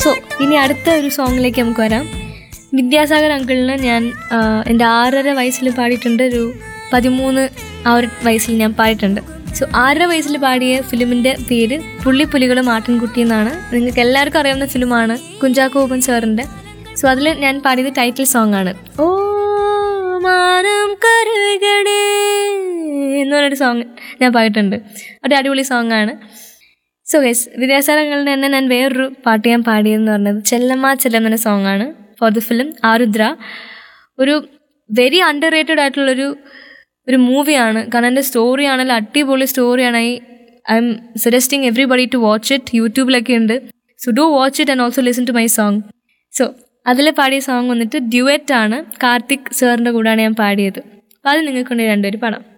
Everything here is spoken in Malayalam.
സോ ഇനി അടുത്ത ഒരു സോങ്ങിലേക്ക് നമുക്ക് വരാം വിദ്യാസാഗർ അങ്കിളിന് ഞാൻ ആ, എൻ്റെ ആറര വയസ്സിൽ പാടിയിട്ടുണ്ട് ഒരു പതിമൂന്ന് ആ ഒരു വയസ്സിൽ ഞാൻ പാടിയിട്ടുണ്ട് സോ ആറര വയസ്സിൽ പാടിയ ഫിലിമിൻ്റെ പേര് പുള്ളിപ്പുലികളും ആട്ടിൻകുട്ടി എന്നാണ് നിങ്ങൾക്ക് എല്ലാവർക്കും അറിയാവുന്ന ഫിലിമാണ് കുഞ്ചാക്കോ ബോബൻ സാറിൻ്റെ സോ അതിൽ ഞാൻ പാടിയത് ടൈറ്റിൽ സോങ് ആണ് ഓ മാനം കരുകണേ എന്ന് പറഞ്ഞൊരു സോങ് ഞാൻ പാടിയിട്ടുണ്ട് ഒരു അടിപൊളി സോങ് ആണ് സോ ഗൈസ് വിദ്യാസാരങ്ങളിൽ തന്നെ ഞാൻ വേറൊരു പാട്ട് ഞാൻ പാടിയെന്ന് പറഞ്ഞത് ചെല്ലമ്മ ചെല്ലം എന്ന സോങ് ആണ് ഫോർ ദ ഫിലിം ആരുദ്ര ഒരു വെരി അണ്ടർ റേറ്റഡ് ആയിട്ടുള്ളൊരു ഒരു മൂവിയാണ് കാരണം എൻ്റെ സ്റ്റോറി ആണെങ്കിൽ അടിപൊളി സ്റ്റോറിയാണ് I I'm suggesting everybody to watch it യൂട്യൂബിലൊക്കെ ഉണ്ട് so do watch it and also listen to my song so അതിൽ പാടിയ സോങ് വന്നിട്ട് ഡ്യുവറ്റ് ആണ് കാർത്തിക് സാറിൻ്റെ കൂടെയാണ് ഞാൻ പാടിയത് അപ്പോൾ അത് നിങ്ങൾക്കൊണ്ട് രണ്ടുപേര് പാടാം